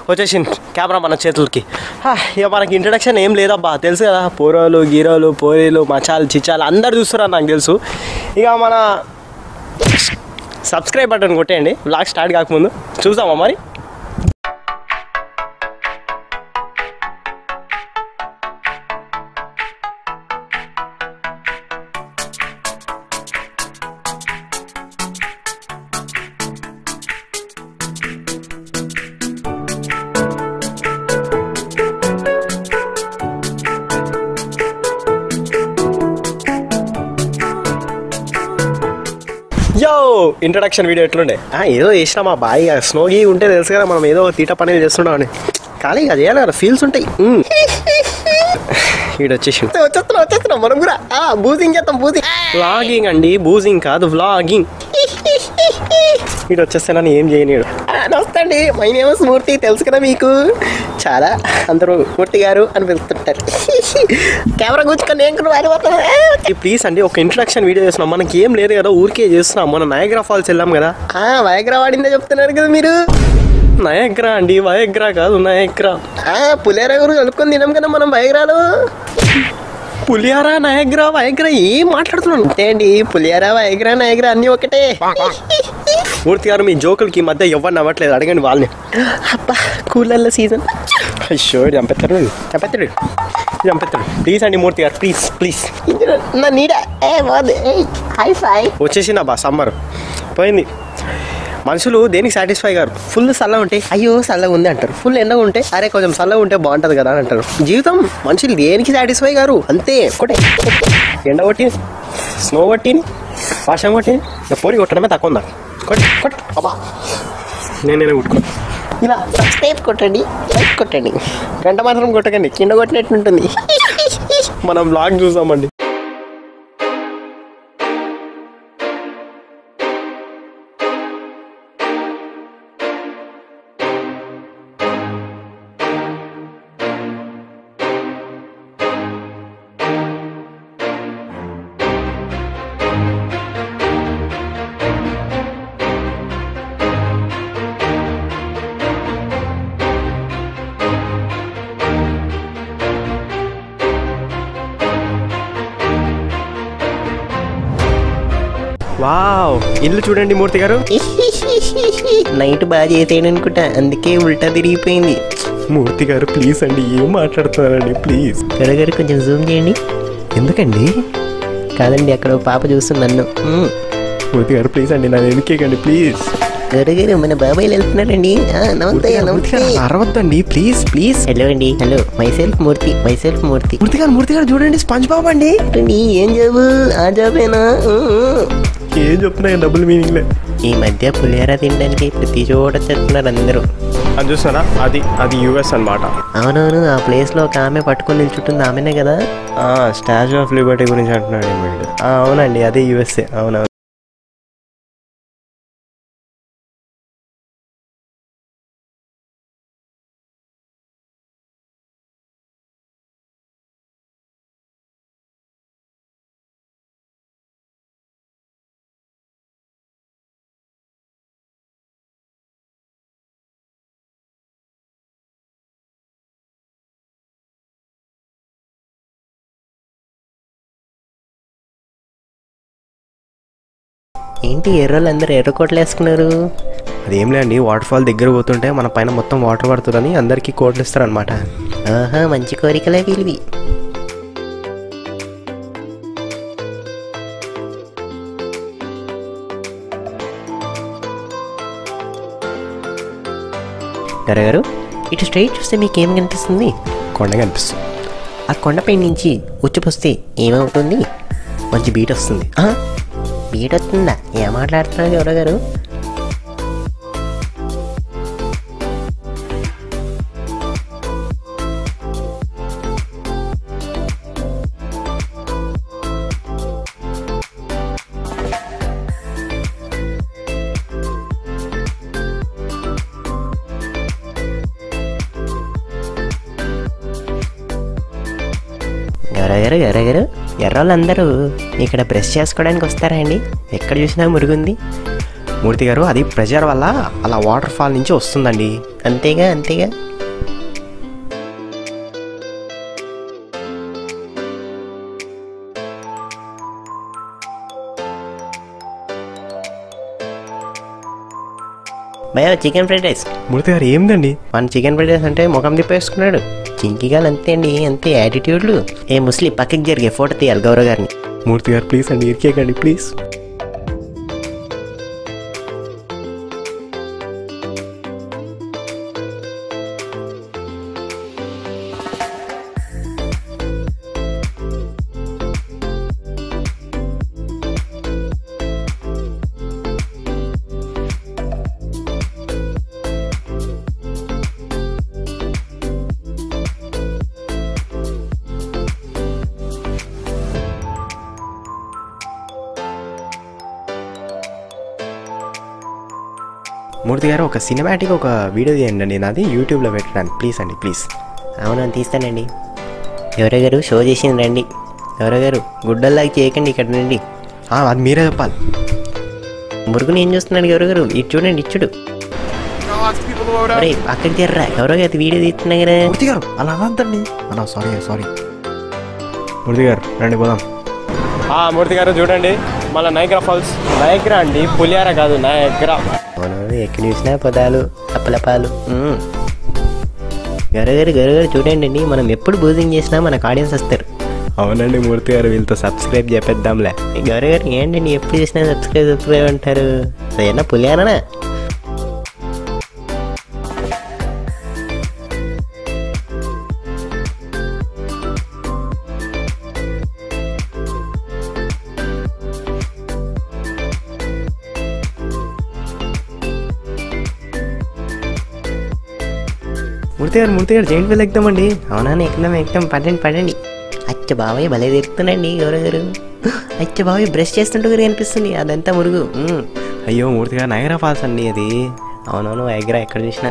వచ్చేసింది కెమెరా మన చేతులకి హా, ఇక మనకి ఇంట్రడక్షన్ ఏం లేదబ్బా తెలుసు కదా పూరోలు గీరోలు పోరీలు మచాలు చిచ్చాలు అందరు చూస్తున్నారు నాకు తెలుసు ఇక మన సబ్స్క్రైబ్ బటన్ కొట్టేయండి బ్లాగ్ స్టార్ట్ కాకముందు చూసామా మరి యో ఇంట్రడక్షన్ వీడియో ఎట్లుండే ఆ, ఏదో చేసినా మా బాయ్ స్నోగి ఉంటే తెలుసు కదా మనం ఏదో తీట పనులు చేస్తున్నామని కానీ ఇక చేయాలి కదా ఫీల్స్ ఉంటాయి మ్మ్. వీడు వచ్చేసి వచ్చేస్తున్నాం వచ్చేస్తున్నాం మనం కూడా బూజింగ్ చేస్తాం బూజింగ్ వ్లాగింగ్ అండి బూజింగ్ కాదు వ్లాగింగ్ వీడు వచ్చేస్తానని ఏం చేయనీడు నమస్తే అండి మై నేమ్ స్మూర్తి తెలుసు కదా మీకు చాలా అందరూ మూర్తి గారు అని పిలుస్తుంటారు కెమెరా కూర్చుకొని నేను కూడా వాడిపోతాను ప్లీజ్ అండి ఒక ఇంట్రడక్షన్ వీడియో చేస్తున్నాం మనకి ఏం లేదు కదా ఊరికే చేస్తున్నాం మన నయగ్రా ఫాల్స్ వెళ్ళాం కదా వయగ్రా వాడిందే చెప్తున్నారు కదా మీరు నయగ్రా అండి వయగ్రా కాదు నయగ్రా పులిహార గురు కలుపుకొని తినాం కదా మనం వయగ్రాలో పులిహార నయగ్రా వయగ్రా ఏం మాట్లాడుతున్నాను అంతే అండి పులిహార వయగ్రా నయగ్రా అన్నీ ఒకటే మూర్తి గారు మీ జోకులకి ఈ మధ్య ఎవరు నవ్వట్లేదు అడగండి వాళ్ళని అబ్బా కూలర్ల సీజన్ అయ్యో చంపెత్తారు చంపెత్తాడు చంపెత్తాడు ప్లీజ్ అండి మూర్తి గారు ప్లీజ్ ప్లీజ్ నా నీడ ఏ హై ఫై వచ్చేసింది అబ్బా సమ్మర్ పోయింది మనుషులు దేనికి సాటిస్ఫై గారు ఫుల్ చల్లగా ఉంటే అయ్యో చల్లగా ఉంది అంటారు ఫుల్ ఎండగా ఉంటే అరే కొంచెం చల్లగా ఉంటే బాగుంటుంది కదా అని అంటారు జీవితం మనుషులు దేనికి సాటిస్ఫై గారు అంతే ఒకటే ఎండ కొట్టి స్నో కొట్టి వర్షం కొట్టి ఇక పోరి కొట్టడమే తక్కువ ఉందా కొట్టి కొట్టి అబ్బా నేను నేనే కొట్టుకో ఇలా సబ్స్క్రైబ్ కొట్టండి లైక్ కొట్టండి గంట మాత్రం కొట్టకండి కింద కొట్టినట్టు ఉంటుంది మనం బ్లాగ్ చూసామండి వావ్ ఇల్లు చూడండి మూర్తి గారు నైట్ బాగా చేసేయను అనుకుంటా అందుకే ఉల్టా తిరిగిపోయింది మూర్తి గారు ప్లీజ్ అండి ఏం మాట్లాడుతున్నారండి ప్లీజ్ త్వరగారు కొంచెం జూమ్ చేయండి ఎందుకండి కాదండి అక్కడ ఓ పాప చూస్తుంది నన్ను మ్మ్. మూర్తి గారు ప్లీజ్ అండి నన్ను ఎన్నికేకండి ప్లీజ్ త్వరగారు మన బాబాయ్ వెళ్తున్నారండి ఆ, నమస్తే నమస్తే అరవద్దండి ప్లీజ్ ప్లీజ్ హలో అండి hello myself Murthy myself Murthy Murthy గారు మూర్తి గారు చూడండి స్పంజ్ బాబు అండి ఏంటండి, ఏం జాబు ఆ జాబేనా ఊ, ఊ. ఏం చెప్తున్నా డబుల్ మీనింగ్ లే ఈ మధ్య పులిహోర తినడానికి ప్రతి చోట చెప్తున్నారు అందరూ అది చూసారా అది అది యుఎస్ అన్నమాట అవునవును ఆ ప్లేస్ లో ఒక ఆమె పట్టుకొని నిల్చుంటుంది ఆమెనే కదా స్టాచ్యూ ఆఫ్ లిబర్టీ గురించి అంటున్నాడు వీడు ఆ, అవునండి అదే యుఎస్ఏ అవునవును ఏంటి ఎర్రోళ్ళు అందరూ ఎర్రకోట్లు వేసుకున్నారు అదేం లేండి వాటర్ ఫాల్ దగ్గర పోతుంటే మన పైన మొత్తం వాటర్ పడుతుందని అందరికీ కోట్లు ఇస్తారనమాట ఆహా మంచి కోరికలే వీలివి గారు ఇటు స్ట్రైట్ చూస్తే మీకు ఏం కనిపిస్తుంది కొండ కనిపిస్తుంది ఆ కొండపై నుంచి ఉచ్చిపోస్తే ఏమవుతుంది మంచి బీట్ వస్తుంది ఆ? బీట్ వస్తుందా ఏం మాట్లాడుతున్నారు గౌరవ్ గారు గౌరవ్ గారు గౌరవ్ గారు ఎర్రోళ్ళందరూ ఇక్కడ బ్రష్ చేసుకోవడానికి వస్తారా అండి ఎక్కడ చూసినా మురుగుంది మూర్తి గారు అది ప్రెషర్ వల్ల అలా వాటర్ ఫాల్ నుంచి వస్తుందండి అంతేగా అంతేగా భయ చికెన్ ఫ్రైడ్ రైస్ మూర్తి గారు ఏందండి మన చికెన్ ఫ్రైడ్ రైస్ అంటే ముఖం తిప్పేసుకున్నాడు చింకిగాలు అంతే అండి అంతే యాటిట్యూడ్లు ఏ ముస్లి పక్కకి జరిగే ఫోటో తీయాలి గౌరవ్ గారిని మూర్తి గారు ప్లీజ్ అండి ఇరికేకండి ప్లీజ్ మూర్తి గారు ఒక సినిమాటిక్ ఒక వీడియో తీయండి అండి నాది యూట్యూబ్లో పెట్టడానికి ప్లీజ్ అండి ప్లీజ్ అవును తీస్తానండి గౌరవ్ గారు షో చేసింది రండి గౌరవ్ గారు గుడ్డల్లాగా చేయకండి ఇక్కడ నుండి ఆ, అది మీరే చెప్పాలి మురుగుని ఏం చూస్తున్నాడు గౌరవ్ గారు ఇటు చూడండి ఇచ్చుడు ఒరేయ్, పక్కకి తీర్రా గౌరవ్ గారు వీడియో తీస్తున్నా కదా మూర్తి గారు అలా అనద్దండి అలా సారీ సారీ మూర్తి గారు రండి పోదాం మూర్తి గారు చూడండి మళ్ళీ నైగ్రా ఫాల్స్ నైగ్రా అండి పులియార కాదు నైగ్రా అవును ఎక్కడ చూసినా పదాలు అప్పలపాలు మ్మ్. గౌరవ్ గారు గౌరవ్ గారు చూడండి అండి మనం ఎప్పుడు బూజింగ్ చేసినా మనకు ఆడియన్స్ వస్తారు అవునండి మూర్తి గారు వీళ్ళతో సబ్స్క్రైబ్ చేపేద్దాంలే గౌరవ్ గారు ఏంటండి ఎప్పుడు చూసినా సబ్స్క్రైబ్ సబ్స్క్రైబ్ అంటారు అదేనా పులియానా మూర్తి గారు మూర్తి గారు జైంట్ వీల్ ఎక్కుదామండి అవునా ఎక్కుదాం ఎక్కుదాం పడండి పడండి అచ్చ బాబాయ్ భలే తిరుగుతున్నాండి గౌరవ్ గారు అచ్చ బాబాయ్ బ్రష్ చేస్తుంటూ గారు కనిపిస్తుంది అదంతా మురుగు మ్మ్. అయ్యో మూర్తి గారు నైగ్రా ఫాల్స్ అండి అది అవునవును ఎగ్గర ఎక్కడ చూసినా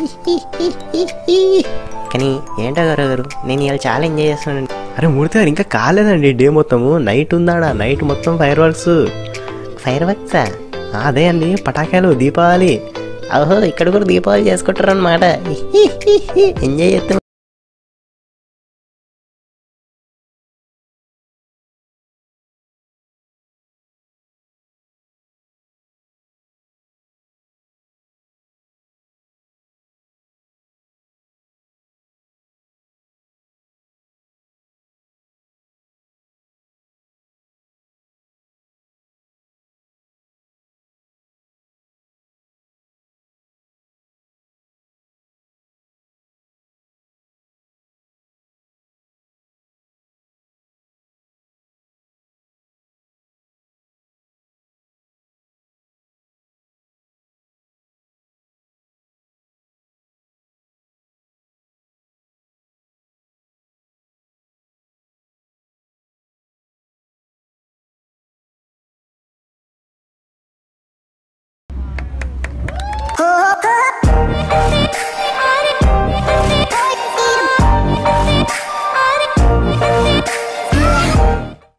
కానీ ఏంటో గౌరవ్ గారు నేను ఇవాళ చాలా ఎంజాయ్ చేస్తున్నాను అరే మూర్తి గారు ఇంకా కాలేదండి డే మొత్తము నైట్ ఉందాడా నైట్ మొత్తం ఫైర్ వర్క్స్ ఫైర్ వర్క్సా అదే అండి పటాకాయలు దీపావళి ఓహో ఇక్కడ కూడా దీపావళి చేసుకుంటారు అనమాట ఎంజాయ్ చేస్తే